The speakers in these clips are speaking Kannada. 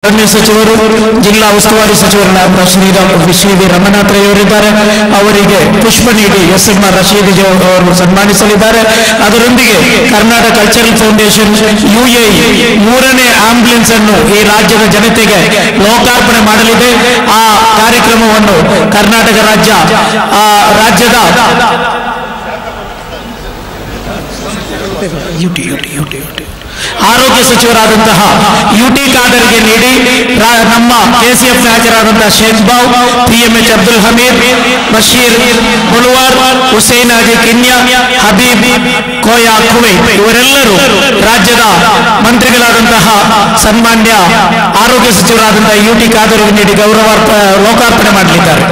ಅರಣ್ಯ ಸಚಿವರು ಜಿಲ್ಲಾ ಉಸ್ತುವಾರಿ ಸಚಿವರಾದ ಶ್ರೀರಾಮ್ ಶ್ರೀ ವಿ ರಮನಾಥ್ರಯವರಿದ್ದಾರೆ ಅವರಿಗೆ ಪುಷ್ಪ ನೀಡಿ S M R Rashid ji ಅವರು ಸನ್ಮಾನಿಸಲಿದ್ದಾರೆ ಅದರೊಂದಿಗೆ ಕರ್ನಾಟಕ ಕಲ್ಚರಲ್ ಫೌಂಡೇಶನ್ ಯುಎಇ ಮೂರನೇ ಆಂಬ್ಯುಲೆನ್ಸ್ ಅನ್ನು ಈ ರಾಜ್ಯದ ಜನತೆಗೆ ಲೋಕಾರ್ಪಣೆ ಮಾಡಲಿದೆ ಆ ಕಾರ್ಯಕ್ರಮವನ್ನು ಕರ್ನಾಟಕ ರಾಜ್ಯ ಆ ರಾಜ್ಯದ ಯುಟಿ ಯುಟಿ ಯುಟಿ ಯುಟಿ ಆರೋಗ್ಯ ಸಚಿವರಾದಂತಹ ಯುಟಿ ಖಾದರ್ಗೆ ನೀಡಿ ರಾ- ನಮ್ಮ ಕೆಸಿಎಫ್ ನಾಯಕರಾದಂತಹ ಶೇಖ್ ಬಾವ್ ಪಿಎಂಎಚ್ ಅಬ್ದುಲ್ ಹಮೀದ್ ಬಶೀರ್ ಬುಲ್ವಾರ್ ಹುಸೇನ್ ಹಾಜಿ ಕಿನ್ಯಾ ಹಬೀಬ್ ಕೋಯಾ ಕುವೈತ್ ಇವರೆಲ್ಲರೂ ರಾಜ್ಯದ ಮಂತ್ರಿಗಳಾದಂತಹ ಸನ್ಮಾನ್ಯ ಆರೋಗ್ಯ ಸಚಿವರಾದಂತಹ ಯುಟಿ ಖಾದರ್ಗೆ ನೀಡಿ ಗೌರವಾರ್ಪ ಲೋಕಾರ್ಪಣೆ ಮಾಡಲಿದ್ದಾರೆ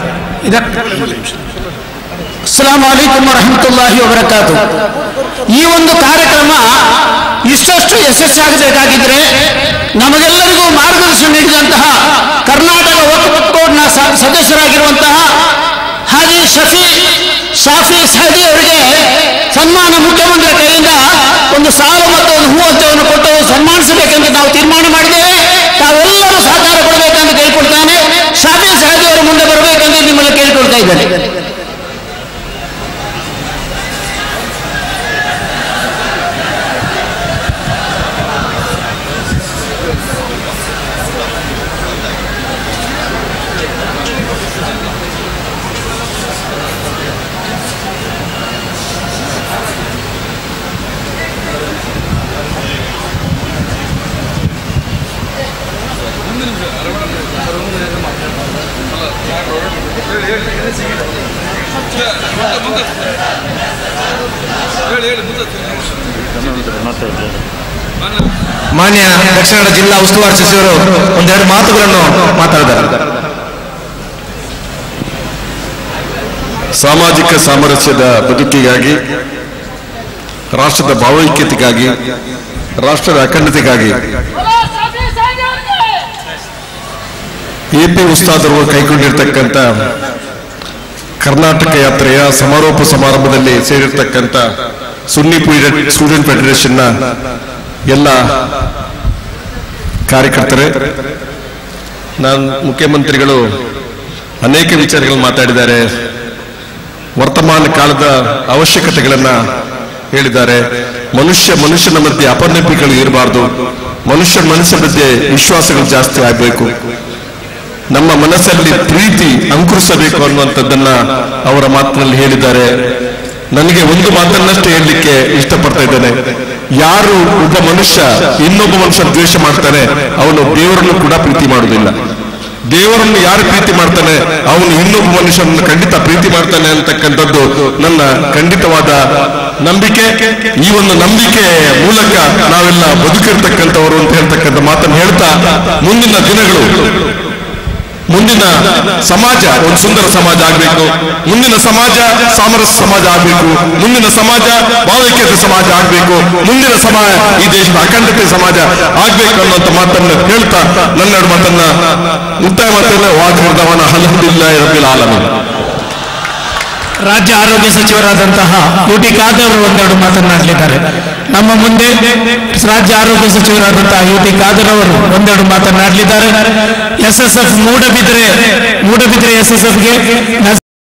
ಅಸ್ಸಲಾಂ ವಲೈಕುಂ ವರಹಮತುಲ್ಲಾಹಿ ವಬರಕಾತು ಈ ಒಂದು ಕಾರ್ಯಕ್ರಮ ಇಷ್ಟಷ್ಟು ಯಶಸ್ಸಾಗಬೇಕಾಗಿದ್ರೆ ನಮಗೆಲ್ಲರಿಗೂ ಮಾರ್ಗದರ್ಶನ ನೀಡಿದಂತಹ ಕರ್ನಾಟಕ ವಕ್ಫ್ ಬೋರ್ಡ್ನ ಸ- ಸದಸ್ಯರಾಗಿರುವಂತಹ ಹಾಜಿ ಶಫಿ ಶಾಫಿ ಸಾದಿ ಅವರಿಗೆ ಸನ್ಮಾನ ಮುಖ್ಯಮಂತ್ರಿ ಕೈಯಿಂದ ಒಂದು ಸಾಲು ಮತ್ತು ಒಂದು ಹೂವಂತವನ್ನು ಕೊಟ್ಟು ಸನ್ಮಾನಿಸಬೇಕೆಂದು ನಾವು ತೀರ್ಮಾನ ಮಾಡಿದ್ದೇವೆ ತಾವೆಲ್ಲರೂ ಸಹಕಾರ ಕೊಡಬೇಕೆಂದು ಕೇಳಿಕೊಳ್ತಾನೆ ಶಾಫಿ ಸಾದಿ ಅವರು ಮುಂದೆ ಬರಬೇಕೆಂದು ನಿಮ್ಮಲ್ಲಿ ಕೇಳಿಕೊಳ್ತಾ ಇದ್ದೇನೆ ಮಾನ್ಯ ದಕ್ಷಿಣ ಕನ್ನಡ ಜಿಲ್ಲಾ ಉಸ್ತುವಾರಿ ಸಚಿವರು ಒಂದೆರಡು ಮಾತುಗಳನ್ನು ಮಾತಾಡಿದ್ದಾರೆ ಸಾಮಾಜಿಕ ಸಾಮರಸ್ಯದ ಬದುಕಿಗಾಗಿ ರಾಷ್ಟ್ರದ ಭಾವೈಕ್ಯತೆಗಾಗಿ ರಾಷ್ಟ್ರದ ಅಖಂಡತೆಗಾಗಿ ಎ ಪಿ ಉಸ್ತಾದರು ಕೈಗೊಂಡಿರ್ತಕ್ಕಂಥ ಕರ್ನಾಟಕ ಯಾತ್ರೆಯ ಸಮಾರೋಪ ಸಮಾರಂಭದಲ್ಲಿ ಸೇರಿರ್ತಕ್ಕಂಥ ಸುನ್ನಿ ಪೀರಿಯಡ್ ಸ್ಟೂಡೆಂಟ್ ಫೆಡರೇಷನ್ನ ಎಲ್ಲ ಕಾರ್ಯಕರ್ತರೇ ನಾನು ಮುಖ್ಯಮಂತ್ರಿಗಳು ಅನೇಕ ವಿಚಾರಗಳನ್ನು ಮಾತಾಡಿದ್ದಾರೆ ವರ್ತಮಾನ ಕಾಲದ ಅವಶ್ಯಕತೆಗಳನ್ನ ಹೇಳಿದ್ದಾರೆ ಮನುಷ್ಯ ಮನುಷ್ಯನ ಮಧ್ಯೆ ಅಪನಂಬಿಕೆಗಳು ಇರಬಾರ್ದು ಮನುಷ್ಯ ಮನಸ್ಸಿನ ಮಧ್ಯೆ ವಿಶ್ವಾಸಗಳು ಜಾಸ್ತಿ ಆಗಬೇಕು ನಮ್ಮ ಮನಸ್ಸಲ್ಲಿ ಪ್ರೀತಿ ಅಂಕುರಿಸಬೇಕು ಅನ್ನುವಂಥದ್ದನ್ನ ಅವರ ಮಾತಿನಲ್ಲಿ ಹೇಳಿದ್ದಾರೆ ನನಗೆ ಒಂದು ಮಾತನ್ನಷ್ಟೇ ಹೇಳಲಿಕ್ಕೆ ಇಷ್ಟಪಡ್ತಾ ಇದ್ದೇನೆ ಯಾರು ಒಬ್ಬ ಮನುಷ್ಯ ಇನ್ನೊಬ್ಬ ಮನುಷ್ಯ ದ್ವೇಷ ಮಾಡ್ತಾನೆ ಅವನು ದೇವರನ್ನು ಕೂಡ ಪ್ರೀತಿ ಮಾಡುವುದಿಲ್ಲ ದೇವರನ್ನು ಯಾರು ಪ್ರೀತಿ ಮಾಡ್ತಾನೆ ಅವನು ಇನ್ನೊಬ್ಬ ಮನುಷ್ಯನನ್ನು ಖಂಡಿತ ಪ್ರೀತಿ ಮಾಡ್ತಾನೆ ಅಂತಕ್ಕಂಥದ್ದು ನನ್ನ ಖಂಡಿತವಾದ ನಂಬಿಕೆ ಈ ಒಂದು ನಂಬಿಕೆ ಮೂಲಕ ನಾವೆಲ್ಲ ಬದುಕಿರ್ತಕ್ಕಂಥವರು ಅಂತ ಹೇಳ್ತಕ್ಕಂಥ ಮಾತನ್ನು ಹೇಳ್ತಾ ಮುಂದಿನ ದಿನಗಳು ಮುಂದಿನ ಸಮಾಜ ಒಂದು ಸುಂದರ ಸಮಾಜ ಆಗಬೇಕು ಮುಂದಿನ ಸಮಾಜ ಸಾಮರಸ್ಯ ಸಮಾಜ ಆಗಬೇಕು ಮುಂದಿನ ಸಮಾಜ ಭಾವೈಕ್ಯತೆ ಸಮಾಜ ಆಗಬೇಕು ಮುಂದಿನ ಸಮಾಜ ಈ ದೇಶದ ಅಖಂಡತೆ ಸಮಾಜ ಆಗ್ಬೇಕು ಅನ್ನುವಂಥ ಮಾತನ್ನು ಹೇಳ್ತಾ ನನ್ನೆರಡು ಮಾತನ್ನ ಮುಕ್ತಾಯ ಮಾತನ್ನ ವಾಗ್ವರ್ಧವನ ಅಲ್ಹಮ್ದುಲಿಲ್ಲಾಹಿ ರಬ್ಬಿಲ್ ಆಲಮೀನ್ ರಾಜ್ಯ ಆರೋಗ್ಯ ಸಚಿವರಾದಂತಹ ಯು ಟಿ ಖಾದರ್ ಅವರು ಒಂದೆರಡು ಮಾತನಾಡಲಿದ್ದಾರೆ ನಮ್ಮ ಮುಂದೆ ರಾಜ್ಯ ಆರೋಗ್ಯ ಸಚಿವರಾದಂತಹ ಯು ಟಿ ಖಾದರ್ ಅವರು ಒಂದೆರಡು ಮಾತನಾಡಲಿದ್ದಾರೆ S S F Moodabidri Moodabidri S S ಎಫ್ಗೆ